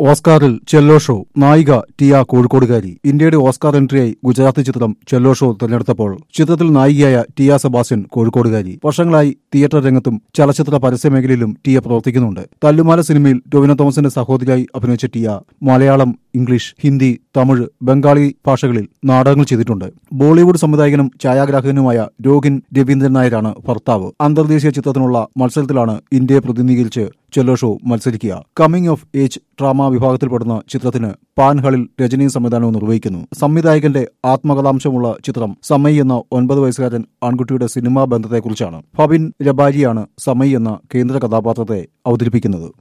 ഓസ്കാറിൽ ചെല്ലോ show നായിക ടിയ കോഴിക്കോടുകാരി ഇന്ത്യയുടെ Oscar എൻട്രിയായി Gujarati ചിത്രം ചെല്ലോ ഷോ തിരഞ്ഞെടുത്തപ്പോൾ ചിത്രത്തിൽ നായികയായ ടിയ സെബാസ്റ്റ്യൻ കോഴിക്കോടുകാരി വർഷങ്ങളായി തിയേറ്റർ രംഗത്തും ചലച്ചിത്ര പരസ്യ മേഖലയിലും ടിയ പ്രവർത്തിക്കുന്നുണ്ട് തല്ലുമാല സിനിമയിൽ ടൊവിനോ തോമസിന്റെ സഹോദരിയായി അഭിനയിച്ച ടിയ മലയാളം ഇംഗ്ലീഷ് ഹിന്ദി തമിഴ് ബംഗാളി ഭാഷകളിൽ നാടകങ്ങൾ ചെയ്തിട്ടുണ്ട് ബോളിവുഡ് സംവിധായകനും ഛായാഗ്രാഹകനുമായ രോഹിൻ രവീന്ദ്രൻ നായരാണ് ഭർത്താവ് അന്തർദേശീയ ചിത്രത്തിനുള്ള മത്സരത്തിലാണ് ഇന്ത്യയെ പ്രതിനിധീകരിച്ച് ചെല്ലോ ഷോ മത്സരിക്കുക കമ്മിങ് ഓഫ് ഏജ് ഡ്രാമ വിഭാഗത്തിൽപ്പെടുന്ന ചിത്രത്തിന് പാൻഹളിൽ രജനിയും സംവിധാനവും നിർവഹിക്കുന്നു സംവിധായകന്റെ ആത്മകഥാംശമുള്ള ചിത്രം സമയ് എന്ന ഒൻപത് വയസ്സുകാരൻ ആൺകുട്ടിയുടെ സിനിമാ ബന്ധത്തെക്കുറിച്ചാണ് ഫബിൻ രബാരിയാണ് സമയ് എന്ന കേന്ദ്ര കഥാപാത്രത്തെ അവതരിപ്പിക്കുന്നത്